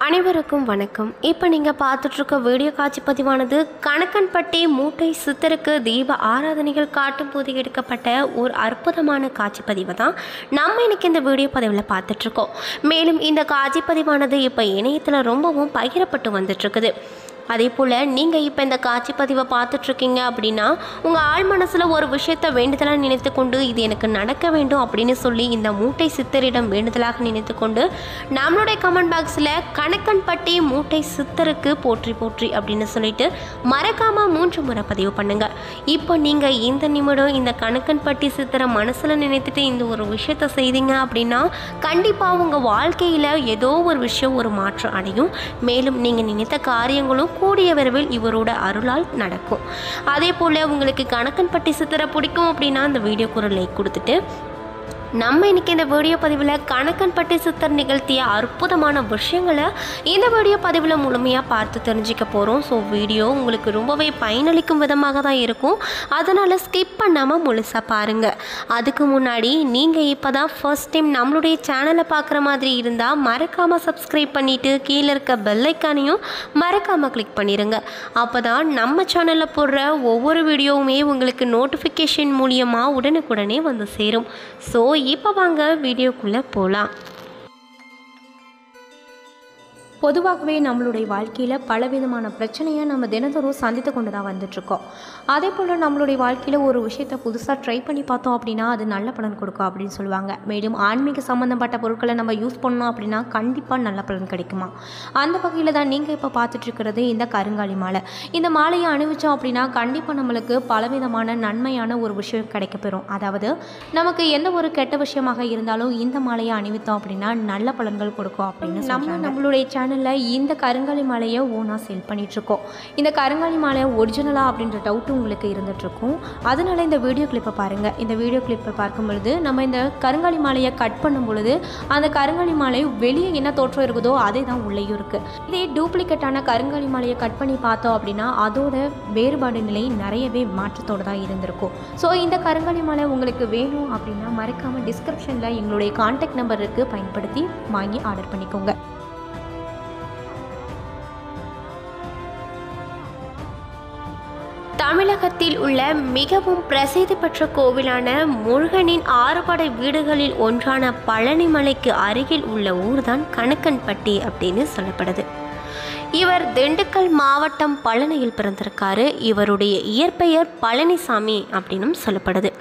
அனைவருக்கும் வணக்கம் இப்போ நீங்கள் பார்த்துட்ருக்க வீடியோ காட்சி பதிவானது கணக்கன்பட்டி மூட்டை சித்தருக்கு தீப ஆராதனைகள் காட்டும் போது எடுக்கப்பட்ட ஒரு அற்புதமான காட்சி பதிவை தான் நம்ம இன்னைக்கு இந்த வீடியோ பதிவில் பார்த்துட்ருக்கோம் மேலும் இந்த காட்சி பதிவானது இப்போ இணையத்தில் ரொம்பவும் பகிரப்பட்டு வந்துட்டுருக்குது அதே போல் நீங்கள் இப்போ இந்த காட்சி பதிவை பார்த்துட்ருக்கீங்க அப்படின்னா உங்கள் ஆழ் மனசில் ஒரு விஷயத்தை வேண்டுதலாக நினைத்து கொண்டு இது எனக்கு நடக்க வேண்டும் அப்படின்னு சொல்லி இந்த மூட்டை சித்தரிடம் வேண்டுதலாக நினைத்து கொண்டு நம்மளுடைய கமெண்ட் பாக்ஸில் கணக்கன்பட்டி மூட்டை சித்தருக்கு போற்றி போற்றி அப்படின்னு சொல்லிட்டு மறக்காமல் மூன்று முறை பதிவு பண்ணுங்கள் இப்போ நீங்கள் இந்த நிமிடம் இந்த கணக்கன்பட்டி சித்தரை மனசில் நினைத்துட்டு இந்த ஒரு விஷயத்தை செய்தீங்க அப்படின்னா கண்டிப்பாக உங்கள் வாழ்க்கையில் ஏதோ ஒரு விஷயம் ஒரு மாற்றம் அடையும் மேலும் நீங்கள் நினைத்த காரியங்களும் கூடிய விரைவில் இவரோட அருளால் நடக்கும் அதே போல் உங்களுக்கு கணக்கன்பட்டி சித்தரை பிடிக்கும் அப்படின்னா அந்த வீடியோக்கு ஒரு லைக் கொடுத்துட்டு நம்ம இன்னைக்கு இந்த வீடியோ பதிவில் கணக்கன்பட்டி சித்தர் நிகழ்த்திய அற்புதமான விஷயங்களை இந்த வீடியோ பதிவில் முழுமையாக பார்த்து தெரிஞ்சுக்க போகிறோம் ஸோ வீடியோ உங்களுக்கு ரொம்பவே பயனளிக்கும் விதமாக தான் இருக்கும் அதனால் ஸ்கிப் பண்ணாமல் முழுசாக பாருங்கள் அதுக்கு முன்னாடி நீங்கள் இப்போ தான் ஃபர்ஸ்ட் டைம் நம்மளுடைய சேனலை பார்க்குற மாதிரி இருந்தால் மறக்காமல் சப்ஸ்கிரைப் பண்ணிவிட்டு கீழே இருக்க பெல்லைக்கானையும் மறக்காமல் கிளிக் பண்ணிடுங்க அப்போ தான் நம்ம சேனலில் போடுற ஒவ்வொரு வீடியோவுமே உங்களுக்கு நோட்டிஃபிகேஷன் மூலியமாக உடனுக்குடனே வந்து சேரும் ஸோ இப்போ வாங்க வீடியோக்குள்ளே போகலாம் பொதுவாகவே நம்மளுடைய வாழ்க்கையில் பலவிதமான பிரச்சனையை நம்ம தினந்தோறும் சந்தித்து கொண்டு தான் வந்துட்ருக்கோம் அதே போல் நம்மளுடைய வாழ்க்கையில் ஒரு விஷயத்தை புதுசாக ட்ரை பண்ணி பார்த்தோம் அப்படின்னா அது நல்ல பலன் கொடுக்கும் அப்படின்னு சொல்லுவாங்க மேலும் ஆன்மீக சம்மந்தப்பட்ட பொருட்களை நம்ம யூஸ் பண்ணோம் அப்படின்னா கண்டிப்பாக நல்ல பலன் கிடைக்குமா அந்த வகையில் தான் நீங்கள் இப்போ பார்த்துட்ருக்கிறது இந்த கருங்காலி மாலை இந்த மாலையை அணிவிச்சோம் அப்படின்னா கண்டிப்பாக நம்மளுக்கு பலவிதமான நன்மையான ஒரு விஷயம் கிடைக்கப்பெறும் அதாவது நமக்கு எந்த ஒரு கெட்ட விஷயமாக இருந்தாலும் இந்த மாலையை அணிவித்தோம் அப்படின்னா நல்ல பலன்கள் கொடுக்கும் அப்படின்னு நம்ம நம்மளுடைய சேனலில் இந்த கருங்காலி மாலையை ஓனாக சேல் பண்ணிகிட்ருக்கோம் இந்த கருங்காலி மாலை ஒரிஜினலா அப்படின்ற டவுட்டு உங்களுக்கு இருந்துகிட்ருக்கும் அதனால இந்த வீடியோ கிளிப்பை பாருங்கள் இந்த வீடியோ கிளிப்பை பார்க்கும் பொழுது நம்ம இந்த கருங்காலி மாலையை கட் பண்ணும் பொழுது அந்த கருங்காலி மாலை வெளியே என்ன தோற்றம் இருக்குதோ அதே தான் உள்ளேயும் இருக்குது இதே டூப்ளிகேட்டான கருங்காலி மாலையை கட் பண்ணி பார்த்தோம் அப்படின்னா அதோட வேறுபாடு நிலை நிறையவே மாற்றத்தோடு தான் இருந்திருக்கும் ஸோ இந்த கருங்காலி மாலை உங்களுக்கு வேணும் அப்படின்னா மறக்காமல் டிஸ்கிரிப்ஷனில் எங்களுடைய காண்டாக்ட் நம்பர் இருக்குது பயன்படுத்தி வாங்கி ஆர்டர் பண்ணிக்கோங்க தமிழகத்தில் உள்ள மிகவும் பிரசித்தி பெற்ற கோவிலான முருகனின் ஆறுபடை வீடுகளில் ஒன்றான பழனிமலைக்கு அருகில் உள்ள ஊர்தான் கணக்கன்பட்டி அப்படின்னு சொல்லப்படுது இவர் திண்டுக்கல் மாவட்டம் பழனியில் பிறந்திருக்காரு இவருடைய இயற்பெயர் பழனிசாமி அப்படின்னும் சொல்லப்படுது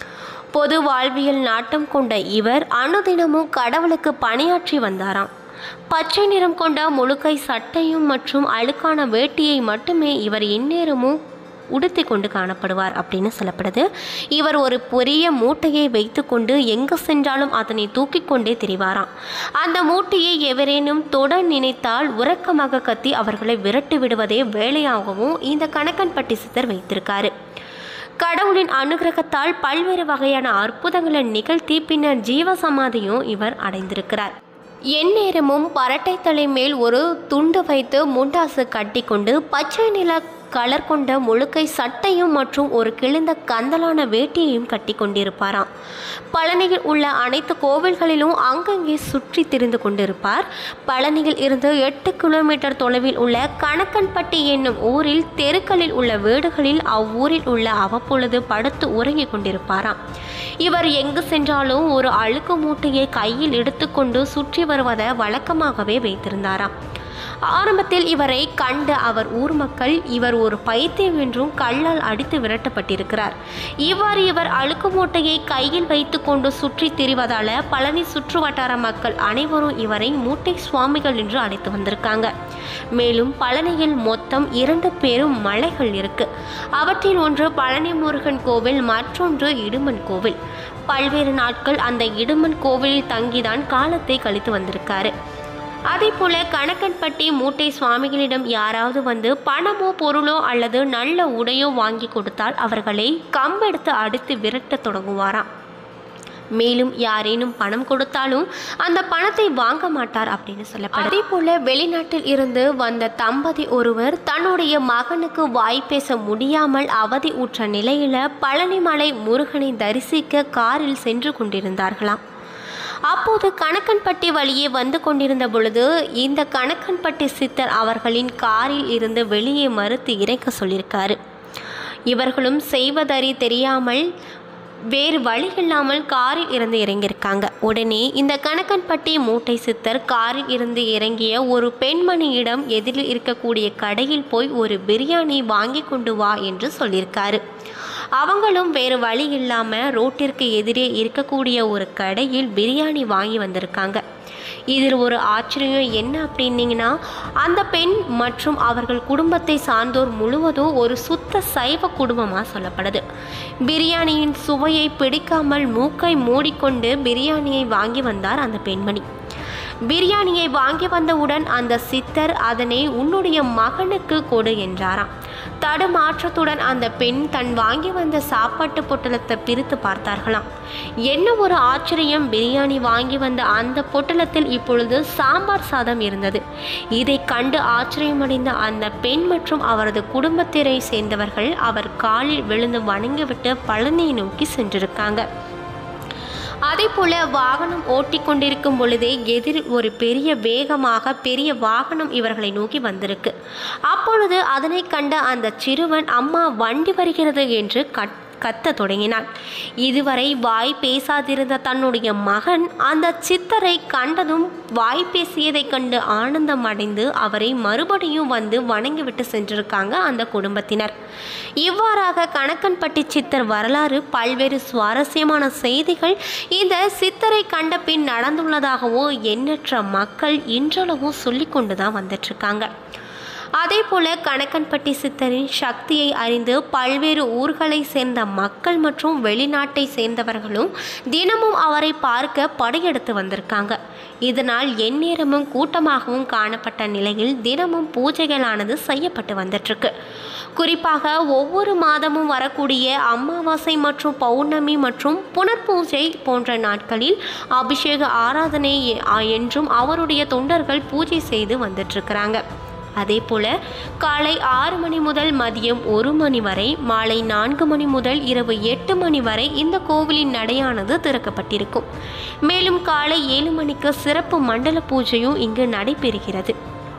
பொது வாழ்வியல் நாட்டம் கொண்ட இவர் அனுதினமும் கடவுளுக்கு பணியாற்றி வந்தாராம் பச்சை நிறம் கொண்ட முழுக்கை சட்டையும் மற்றும் அழுக்கான வேட்டியை மட்டுமே இவர் எந்நேரமும் உடுத்தி கொண்டு காணப்படுவார் அப்படின்னு சொல்லப்படுது இவர் ஒரு பெரிய மூட்டையை வைத்துக்கொண்டு எங்கு சென்றாலும் அதனை தூக்கி கொண்டே திரிவாராம் அந்த மூட்டையை எவரேனும் தொட நினைத்தால் உறக்கமாக கத்தி அவர்களை விரட்டி விடுவதே வேலையாகவும் இந்த கணக்கன்பட்டி சித்தர் வைத்திருக்காரு கடவுளின் அனுகிரகத்தால் பல்வேறு வகையான அற்புதங்களை நிகழ்த்தி பின்னர் ஜீவசமாதியும் இவர் அடைந்திருக்கிறார் எந்நேரமும் பரட்டை தலை மேல் ஒரு துண்டு வைத்து முண்டாசு கட்டிக்கொண்டு பச்சை நில கலர் கொண்ட முழுக்கை சட்டையும் மற்றும் ஒரு கிழிந்த கந்தலான வேட்டியையும் கட்டி கொண்டிருப்பாராம் பழனியில் உள்ள அனைத்து கோவில்களிலும் அங்கங்கே சுற்றி திரிந்து கொண்டிருப்பார் பழனியில் இருந்து எட்டு கிலோமீட்டர் தொலைவில் உள்ள கணக்கன்பட்டி என்னும் ஊரில் தெருக்களில் உள்ள வீடுகளில் அவ்வூரில் உள்ள அவ்வப்பொழுது படுத்து உறங்கிக் கொண்டிருப்பாராம் இவர் எங்கு சென்றாலும் ஒரு அழுக்கு மூட்டையை கையில் எடுத்துக்கொண்டு சுற்றி வருவதை வழக்கமாகவே வைத்திருந்தாராம் ஆரம்பத்தில் இவரை கண்ட அவர் ஊர் மக்கள் இவர் ஒரு பைத்தியம் என்றும் கல்லால் அடித்து விரட்டப்பட்டிருக்கிறார் இவ்வாறு இவர் அழுக்கு மூட்டையை கையில் வைத்துக்கொண்டு சுற்றி திரிவதால பழனி சுற்று வட்டார மக்கள் அனைவரும் இவரை மூட்டை சுவாமிகள் என்று அழைத்து வந்திருக்காங்க மேலும் பழனியில் மொத்தம் இரண்டு பேரும் மலைகள் இருக்கு அவற்றில் ஒன்று பழனி முருகன் கோவில் மற்றொன்று இடுமன் கோவில் பல்வேறு நாட்கள் அந்த இடுமன் கோவிலில் தங்கிதான் காலத்தை கழித்து வந்திருக்காரு அதே போல கணக்கன்பட்டி மூட்டை சுவாமிகளிடம் யாராவது வந்து பணமோ பொருளோ அல்லது நல்ல உடையோ வாங்கி கொடுத்தால் அவர்களை கம்பெடுத்து அடித்து விரட்ட தொடங்குவாராம் மேலும் யாரேனும் பணம் கொடுத்தாலும் அந்த பணத்தை வாங்க மாட்டார் அப்படின்னு சொல்லப்படுது அதே போல வெளிநாட்டில் இருந்து வந்த தம்பதி ஒருவர் தன்னுடைய மகனுக்கு வாய் பேச முடியாமல் அவதி உற்ற நிலையில பழனிமலை முருகனை தரிசிக்க காரில் சென்று கொண்டிருந்தார்களாம் அப்போது கணக்கன்பட்டி வழியே வந்து கொண்டிருந்த பொழுது இந்த கணக்கன்பட்டி சித்தர் அவர்களின் காரில் இருந்து வெளியே மறுத்து இறக்க சொல்லியிருக்காரு இவர்களும் செய்வதறி தெரியாமல் வேறு வழி இல்லாமல் காரில் இருந்து இறங்கியிருக்காங்க உடனே இந்த கணக்கன்பட்டி மூட்டை சித்தர் காரில் இருந்து இறங்கிய ஒரு பெண்மணியிடம் எதிரில் இருக்கக்கூடிய கடையில் போய் ஒரு பிரியாணி வாங்கி கொண்டு வா என்று சொல்லியிருக்காரு அவங்களும் வேறு வழி இல்லாமல் ரோட்டிற்கு எதிரே இருக்கக்கூடிய ஒரு கடையில் பிரியாணி வாங்கி வந்திருக்காங்க இதில் ஒரு ஆச்சரியம் என்ன அப்படின்னீங்கன்னா அந்த பெண் மற்றும் அவர்கள் குடும்பத்தை சார்ந்தோர் முழுவதும் ஒரு சுத்த சைவ குடும்பமாக சொல்லப்படுது பிரியாணியின் சுவையை பிடிக்காமல் மூக்கை மூடிக்கொண்டு பிரியாணியை வாங்கி வந்தார் அந்த பெண்மணி பிரியாணியை வாங்கி வந்தவுடன் அந்த சித்தர் அதனை உன்னுடைய மகனுக்கு கொடு என்றாராம் தடுமாற்றத்துடன் அந்த பெண் தன் வாங்கி வந்த சாப்பாட்டு பொட்டலத்தை பிரித்து பார்த்தார்களாம் என்ன ஒரு ஆச்சரியம் பிரியாணி வாங்கி வந்த அந்த பொட்டலத்தில் இப்பொழுது சாம்பார் சாதம் இருந்தது இதை கண்டு ஆச்சரியமடைந்த அந்த பெண் மற்றும் அவரது குடும்பத்தினை சேர்ந்தவர்கள் அவர் காலில் விழுந்து வணங்கிவிட்டு பழனியை நோக்கி சென்றிருக்காங்க அதே போல வாகனம் ஓட்டி கொண்டிருக்கும் பொழுதே எதிரில் ஒரு பெரிய வேகமாக பெரிய வாகனம் இவர்களை நோக்கி வந்திருக்கு அப்பொழுது அதனை கண்ட அந்த சிறுவன் அம்மா வண்டி வருகிறது என்று கட் கத்த தொடங்கினான் இதுவரை வாய் பேசாதிருந்த தன்னுடைய மகன் அந்த சித்தரை கண்டதும் வாய் பேசியதைக் கண்டு ஆனந்தம் அடைந்து அவரை மறுபடியும் வந்து வணங்கிவிட்டு சென்றிருக்காங்க அந்த குடும்பத்தினர் இவ்வாறாக கணக்கன்பட்டி சித்தர் வரலாறு பல்வேறு சுவாரஸ்யமான செய்திகள் இந்த சித்தரை கண்ட பின் நடந்துள்ளதாகவோ எண்ணற்ற மக்கள் இன்றளவும் சொல்லி கொண்டு தான் வந்துட்டுருக்காங்க அதே போல கணக்கன்பட்டி சித்தரின் சக்தியை அறிந்து பல்வேறு ஊர்களை சேர்ந்த மக்கள் மற்றும் வெளிநாட்டை சேர்ந்தவர்களும் தினமும் அவரை பார்க்க படையெடுத்து வந்திருக்காங்க இதனால் எந்நேரமும் கூட்டமாகவும் காணப்பட்ட நிலையில் தினமும் பூஜைகளானது செய்யப்பட்டு வந்துட்டுருக்கு குறிப்பாக ஒவ்வொரு மாதமும் வரக்கூடிய அமாவாசை மற்றும் பௌர்ணமி மற்றும் புனர்பூஜை போன்ற நாட்களில் அபிஷேக ஆராதனை எ- என்றும் அவருடைய தொண்டர்கள் பூஜை செய்து வந்துட்டுருக்கிறாங்க அதே போல காலை ஆறு மணி முதல் மதியம் ஒரு மணி வரை மாலை நான்கு மணி முதல் இரவு எட்டு மணி வரை இந்த கோவிலின் நடையானது திறக்கப்பட்டிருக்கும் மேலும் காலை ஏழு மணிக்கு சிறப்பு மண்டல பூஜையும் இங்கு நடைபெறுகிறது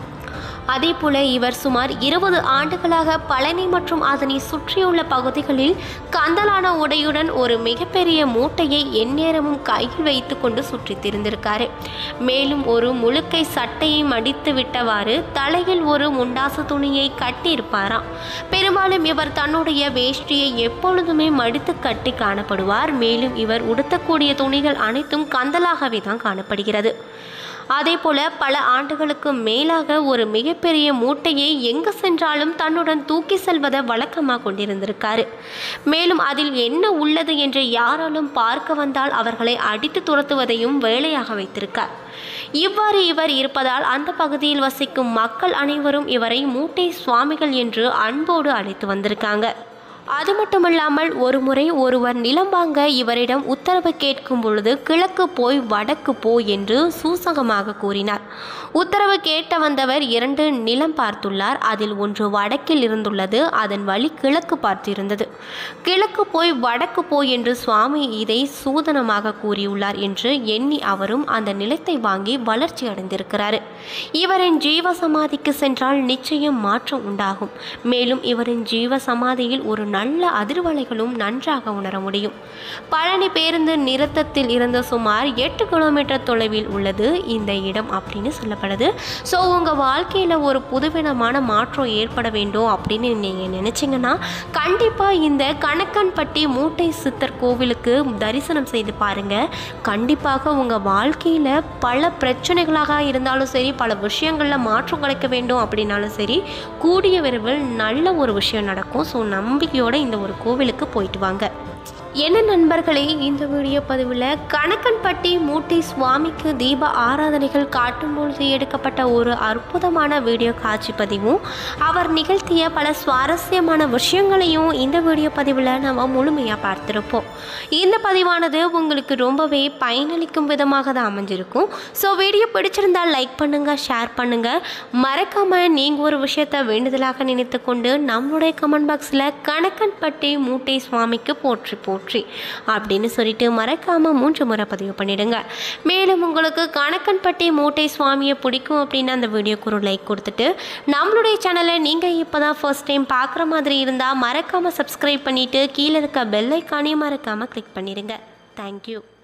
அதே போல இவர் சுமார் இருபது ஆண்டுகளாக பழனி மற்றும் அதனை சுற்றியுள்ள பகுதிகளில் கந்தலான உடையுடன் ஒரு மிகப்பெரிய மூட்டையை எந்நேரமும் கையில் வைத்துக்கொண்டு சுற்றித் திரிந்திருக்காரு மேலும் ஒரு முழுக்கை சட்டையை மடித்து விட்டவாறு தலையில் ஒரு முண்டாசு துணியை கட்டியிருப்பாராம் பெரும்பாலும் இவர் தன்னுடைய வேஷ்டியை எப்பொழுதுமே மடித்து கட்டி காணப்படுவார் மேலும் இவர் உடுத்தக்கூடிய துணிகள் அனைத்தும் கந்தலாகவே தான் காணப்படுகிறது அதே போல பல ஆண்டுகளுக்கு மேலாக ஒரு மிகப்பெரிய மூட்டையை எங்கு சென்றாலும் தன்னுடன் தூக்கி செல்வதை வழக்கமாக கொண்டிருந்திருக்காரு மேலும் அதில் என்ன உள்ளது என்று யாராலும் பார்க்க வந்தால் அவர்களை அடித்து துரத்துவதையும் வேலையாக வைத்திருக்கார் இவ்வாறு இவர் இருப்பதால் அந்த பகுதியில் வசிக்கும் மக்கள் அனைவரும் இவரை மூட்டை சுவாமிகள் என்று அன்போடு அழைத்து வந்திருக்காங்க அது மட்டுமல்லாமல் ஒரு முறை ஒருவர் நிலம் வாங்க இவரிடம் உத்தரவு கேட்கும் பொழுது கிழக்கு போய் வடக்கு போ என்று சூசகமாக கூறினார் உத்தரவு கேட்ட வந்தவர் இரண்டு நிலம் பார்த்துள்ளார் அதில் ஒன்று வடக்கில் இருந்துள்ளது அதன் வழி கிழக்கு பார்த்திருந்தது கிழக்கு போய் வடக்கு போ என்று சுவாமி இதை சூதனமாக கூறியுள்ளார் என்று எண்ணி அவரும் அந்த நிலத்தை வாங்கி வளர்ச்சி அடைந்திருக்கிறார் இவரின் ஜீவ சமாதிக்கு சென்றால் நிச்சயம் மாற்றம் உண்டாகும் மேலும் இவரின் ஜீவ சமாதியில் ஒரு நல்ல அதிர்வலைகளும் நன்றாக உணர முடியும் பழனி பேருந்து நிறுத்தத்தில் இருந்து சுமார் எட்டு கிலோமீட்டர் தொலைவில் உள்ளது இந்த இடம் அப்படின்னு சொல்லப்படுது ஸோ உங்கள் வாழ்க்கையில் ஒரு புதுவிதமான மாற்றம் ஏற்பட வேண்டும் அப்படின்னு நீங்கள் நினச்சிங்கன்னா கண்டிப்பாக இந்த கணக்கன்பட்டி மூட்டை சித்தர் கோவிலுக்கு தரிசனம் செய்து பாருங்கள் கண்டிப்பாக உங்கள் வாழ்க்கையில் பல பிரச்சனைகளாக இருந்தாலும் சரி பல விஷயங்களில் மாற்றம் கிடைக்க வேண்டும் அப்படின்னாலும் சரி கூடிய விரைவில் நல்ல ஒரு விஷயம் நடக்கும் ஸோ நம்பிக்கையோடு இந்த ஒரு கோவிலுக்கு போயிட்டு வாங்க என்ன நண்பர்களே இந்த வீடியோ பதிவில் கணக்கன்பட்டி மூட்டை சுவாமிக்கு தீப ஆராதனைகள் காட்டும் பொழுது எடுக்கப்பட்ட ஒரு அற்புதமான வீடியோ காட்சி பதிவும் அவர் நிகழ்த்திய பல சுவாரஸ்யமான விஷயங்களையும் இந்த வீடியோ பதிவில் நம்ம முழுமையாக பார்த்துருப்போம் இந்த பதிவானது உங்களுக்கு ரொம்பவே பயனளிக்கும் விதமாக தான் அமைஞ்சிருக்கும் ஸோ வீடியோ பிடிச்சிருந்தால் லைக் பண்ணுங்கள் ஷேர் பண்ணுங்கள் மறக்காமல் நீங்கள் ஒரு விஷயத்தை வேண்டுதலாக நினைத்து கொண்டு நம்மளுடைய கமெண்ட் பாக்ஸில் கணக்கன்பட்டி மூட்டை சுவாமிக்கு போற்றி போற்றி நன்றி அப்படின்னு சொல்லிட்டு மறக்காமல் மூன்று முறை பதிவு பண்ணிடுங்க மேலும் உங்களுக்கு கணக்கன்பட்டி மூட்டை சுவாமியை பிடிக்கும் அப்படின்னு அந்த வீடியோக்கு ஒரு லைக் கொடுத்துட்டு நம்மளுடைய சேனலை நீங்கள் இப்போ தான் ஃபர்ஸ்ட் டைம் பார்க்குற மாதிரி இருந்தால் மறக்காமல் சப்ஸ்கிரைப் பண்ணிவிட்டு கீழே இருக்க பெல் ஐக்கானையும் மறக்காமல் கிளிக் பண்ணிடுங்க தேங்க்யூ